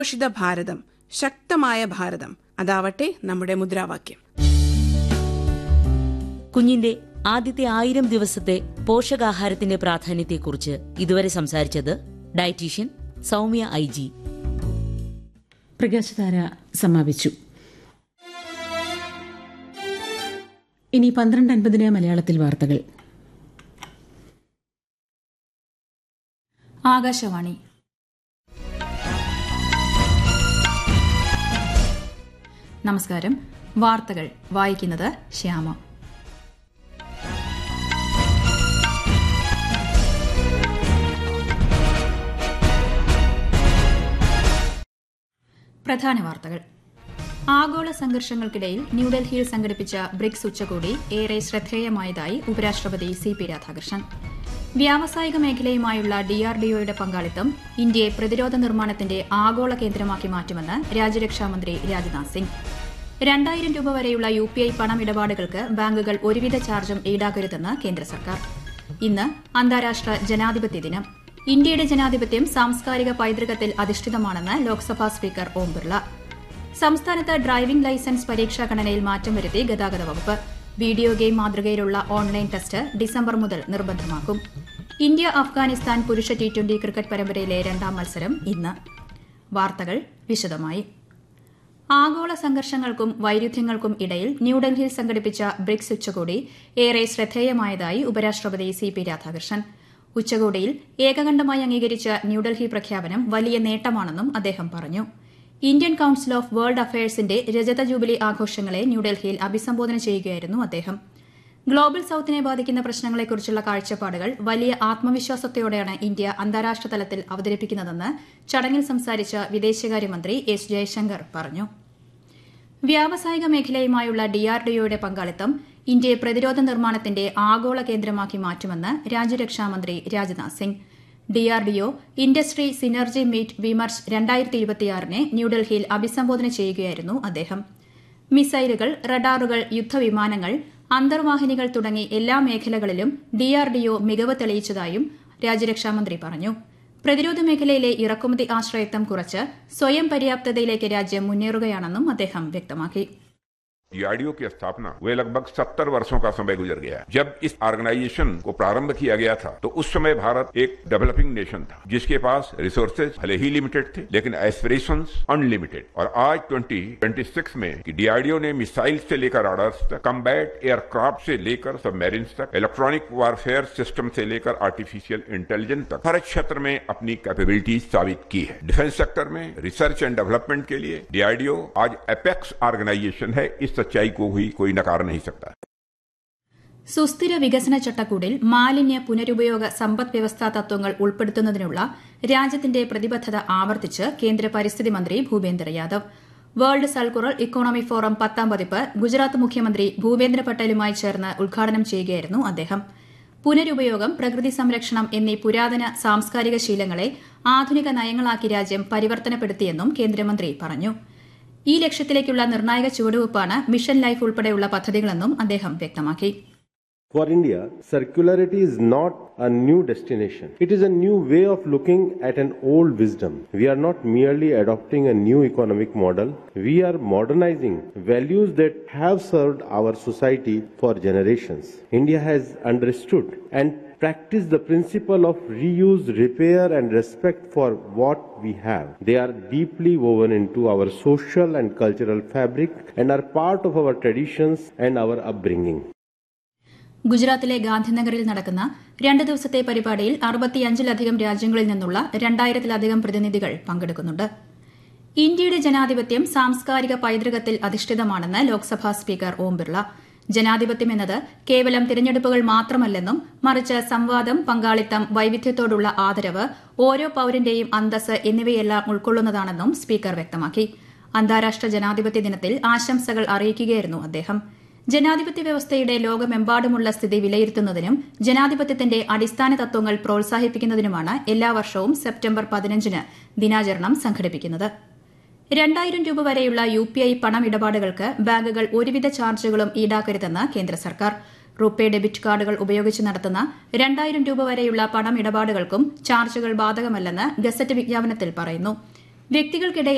പോഷിത ഭാരതം ശക്തമായ ഭാരതം അതാവട്ടെ നമ്മുടെ മുദ്രാവാക്യം കുഞ്ഞിന്റെ ആദ്യത്തെ ആയിരം ദിവസത്തെ പോഷകാഹാരത്തിന്റെ പ്രാധാന്യത്തെക്കുറിച്ച് ഇതുവരെ സംസാരിച്ചത് ഡയറ്റീഷ്യൻ സൗമ്യ ഐ ജി പ്രകാശധാര സമാപിച്ചു ഇനി പന്ത്രണ്ട് അൻപതിന് മലയാളത്തിൽ വാർത്തകൾ ആകാശവാണി നമസ്കാരം വാർത്തകൾ വായിക്കുന്നത് ശ്യാമ പ്രധാന വാർത്തകൾ ആഗോള സംഘർഷങ്ങൾക്കിടയിൽ ന്യൂഡൽഹിയിൽ സംഘടിപ്പിച്ച ബ്രിക്സ് ഉച്ചകോടി ഏറെ ശ്രദ്ധേയമായതായി ഉപരാഷ്ട്രപതി സി പി രാധാകൃഷ്ണൻ വ്യാവസായിക മേഖലയുമായുള്ള ഡിആർഡിഒയുടെ പങ്കാളിത്തം ഇന്ത്യയെ പ്രതിരോധ നിർമ്മാണത്തിന്റെ ആഗോള കേന്ദ്രമാക്കി മാറ്റുമെന്ന് രാജ്യരക്ഷാമന്ത്രി രാജ്നാഥ് സിംഗ് രണ്ടായിരം രൂപ വരെയുള്ള യു പി ഐ പണമിടപാടുകൾക്ക് ബാങ്കുകൾ ഒരുവിധ ചാർജും ഈടാക്കരുതെന്ന് കേന്ദ്ര സർക്കാർ ഇന്ന് അന്താരാഷ്ട്ര ജനാധിപത്യ ദിനം ഇന്ത്യയുടെ ജനാധിപത്യം സാംസ്കാരിക പൈതൃകത്തിൽ അധിഷ്ഠിതമാണെന്ന് ലോക്സഭാ സ്പീക്കർ ഓം ബിർള സംസ്ഥാനത്ത് ഡ്രൈവിംഗ് ലൈസൻസ് പരീക്ഷാ ഘടനയിൽ മാറ്റം വരുത്തി ഗതാഗത വകുപ്പ് വീഡിയോ ഗെയിം മാതൃകയിലുള്ള ഓൺലൈൻ ടെസ്റ്റ് ഡിസംബർ മുതൽ നിർബന്ധമാക്കും ഇന്ത്യ അഫ്ഗാനിസ്ഥാൻ പുരുഷ ടി ട്വന്റി ക്രിക്കറ്റ് പരമ്പരയിലെ രണ്ടാം മത്സരം ഇന്ന് വാർത്തകൾ വിശദമായി ആഗോള സംഘർഷങ്ങൾക്കും വൈരുദ്ധ്യങ്ങൾക്കും ഇടയിൽ ന്യൂഡൽഹിയിൽ സംഘടിപ്പിച്ച ബ്രിക്സ് ഉച്ചകോടി ഏറെ ശ്രദ്ധേയമായതായി ഉപരാഷ്ട്രപതി സി പി രാധാകൃഷ്ണൻ ഉച്ചകോടിയിൽ ഏകകണ്ഠമായി അംഗീകരിച്ച ന്യൂഡൽഹി പ്രഖ്യാപനം വലിയ നേട്ടമാണെന്നും അദ്ദേഹം പറഞ്ഞു ഇന്ത്യൻ കൌൺസിൽ ഓഫ് വേൾഡ് അഫയേഴ്സിന്റെ രജത ജൂബിലി ആഘോഷങ്ങളെ ന്യൂഡൽഹിയിൽ അഭിസംബോധന ചെയ്യുകയായിരുന്നു അദ്ദേഹം ഗ്ലോബൽ സൌത്തിനെ ബാധിക്കുന്ന പ്രശ്നങ്ങളെക്കുറിച്ചുള്ള കാഴ്ചപ്പാടുകൾ വലിയ ആത്മവിശ്വാസത്തോടെയാണ് ഇന്ത്യ അന്താരാഷ്ട്ര തലത്തിൽ അവതരിപ്പിക്കുന്നതെന്ന് ചടങ്ങിൽ സംസാരിച്ച വിദേശകാര്യമന്ത്രി എസ് ജയശങ്കർ പറഞ്ഞു വ്യാവസായിക മേഖലയുമായുള്ള ഡിആർഡിഒയുടെ പങ്കാളിത്തം ഇന്ത്യയെ പ്രതിരോധ നിർമ്മാണത്തിന്റെ ആഗോള കേന്ദ്രമാക്കി മാറ്റുമെന്ന് രാജ്യരക്ഷാമന്ത്രി Rajnath Singh DRDO industry synergy meet Vimarsh രണ്ടായിരത്തി ഇരുപത്തിയാറിനെ ന്യൂഡൽഹിയിൽ അഭിസംബോധന ചെയ്യുകയായിരുന്നു അദ്ദേഹം മിസൈലുകൾ റഡാറുകൾ യുദ്ധവിമാനങ്ങൾ അന്തർവാഹിനികൾ തുടങ്ങി എല്ലാ മേഖലകളിലും ഡിആർഡിഒ മികവ് തെളിയിച്ചതായും രാജ്യരക്ഷാമന്ത്രി പറഞ്ഞു പ്രതിരോധ മേഖലയിലെ ഇറക്കുമതി ആശ്രയത്വം കുറച്ച് സ്വയം പര്യാപ്തതയിലേക്ക് രാജ്യം മുന്നേറുകയാണെന്നും അദ്ദേഹം വ്യക്തമാക്കി डीआरडीओ की स्थापना वे लगभग सत्तर वर्षों का समय गुजर गया जब इस ऑर्गेनाइजेशन को प्रारंभ किया गया था तो उस समय भारत एक डेवलपिंग नेशन था जिसके पास रिसोर्सेज भले ही लिमिटेड थे लेकिन एस्पिरेशंस अनलिमिटेड और आज 2026 में कि डीआरडीओ ने मिसाइल से लेकर राडार्स तक कम्बैट एयरक्राफ्ट से लेकर सबमरीन्स तक इलेक्ट्रॉनिक वारफेयर सिस्टम से लेकर आर्टिफिशियल इंटेलिजेंस तक हर क्षेत्र में अपनी कैपेबिलिटीज साबित की है डिफेंस सेक्टर में रिसर्च एंड डेवलपमेंट के लिए डीआरडीओ आज एपेक्स ऑर्गेनाइजेशन है इस सच्चाई को भी कोई नकार नहीं सकता സുസ്ഥിര വികസന ചട്ടക്കൂടിൽ മാലിന്യ പുനരുപയോഗ സമ്പദ് വ്യവസ്ഥാ തത്വങ്ങൾ ഉൾപ്പെടുത്തുന്നതിനുള്ള രാജ്യത്തിന്റെ പ്രതിബദ്ധത ആവർത്തിച്ച് കേന്ദ്ര പരിസ്ഥിതി മന്ത്രി Bhupender Yadav world circular economy forum പത്താം പതിപ്പ് ഗുജറാത്ത് മുഖ്യമന്ത്രി ഭൂപേന്ദ്ര പട്ടേലുമായി ചേർന്ന് ഉദ്ഘാടനം ചെയ്യുകയായിരുന്നു അദ്ദേഹം പുനരുപയോഗം പ്രകൃതി സംരക്ഷണം എന്നീ പുരാതന സാംസ്കാരിക ശീലങ്ങളെ ആധുനിക നയങ്ങളാക്കി രാജ്യം പരിവർത്തനപ്പെടുത്തിയെന്നും കേന്ദ്രമന്ത്രി പറഞ്ഞു ഈ ലക്ഷ്യത്തിലേക്കുള്ള നിർണായക ചുവടുവയ്പ്പാണ് മിഷൻ ലൈഫ് ഉൾപ്പെടെയുള്ള പദ്ധതികളെന്നും അദ്ദേഹം വ്യക്തമാക്കി For India, circularity is not a new destination. It is a new way of looking at an old wisdom. We are not merely adopting a new economic model, we are modernizing values that have served our society for generations. India has understood and practiced the principle of reuse, repair, and respect for what we have. They are deeply woven into our social and cultural fabric and are part of our traditions and our upbringing. ഗുജറാത്തിലെ ഗാന്ധിനഗറിൽ നടക്കുന്ന രണ്ട് ദിവസത്തെ പരിപാടിയിൽ അറുപത്തിയഞ്ചിലധികം രാജ്യങ്ങളിൽ നിന്നുള്ള രണ്ടായിരത്തിലധികം പ്രതിനിധികൾ പങ്കെടുക്കുന്നുണ്ട് ഇന്ത്യയുടെ ജനാധിപത്യം സാംസ്കാരിക പൈതൃകത്തിൽ അധിഷ്ഠിതമാണെന്ന് ലോക്സഭാ സ്പീക്കർ ഓം ബിർള ജനാധിപത്യം എന്നത് കേവലം തിരഞ്ഞെടുപ്പുകൾ മാത്രമല്ലെന്നും മറിച്ച് സംവാദം പങ്കാളിത്തം വൈവിധ്യത്തോടുള്ള ആദരവ് ഓരോ പൌരന്റെയും അന്തസ് എന്നിവയെല്ലാം ഉൾക്കൊള്ളുന്നതാണെന്നും സ്പീക്കർ വ്യക്തമാക്കി അന്താരാഷ്ട്ര ജനാധിപത്യ ദിനത്തിൽ ആശംസകൾ അറിയിക്കുകയായിരുന്നു അദ്ദേഹം ജനാധിപത്യ വ്യവസ്ഥയുടെ ലോകമെമ്പാടുമുള്ള സ്ഥിതി വിലയിരുത്തുന്നതിനും ജനാധിപത്യത്തിന്റെ അടിസ്ഥാന തത്വങ്ങൾ പ്രോത്സാഹിപ്പിക്കുന്നതിനുമാണ് എല്ലാ വർഷവും സെപ്റ്റംബർ പതിനഞ്ചിന് ദിനാചരണം സംഘടിപ്പിക്കുന്നത് രണ്ടായിരം രൂപ വരെയുള്ള യു പി ഐ പണമിടപാടുകൾക്ക് ബാങ്കുകൾ ഒരുവിധ ചാർജുകളും ഈടാക്കരുതെന്ന് കേന്ദ്ര സർക്കാർ റുപേ ഡെബിറ്റ് കാർഡുകൾ ഉപയോഗിച്ച് നടത്തുന്ന രണ്ടായിരം രൂപ വരെയുള്ള പണമിടപാടുകൾക്കും ചാർജുകൾ ബാധകമല്ലെന്ന് ഗസറ്റ് വിജ്ഞാപനത്തിൽ പറയുന്നു വ്യക്തികൾക്കിടയിൽ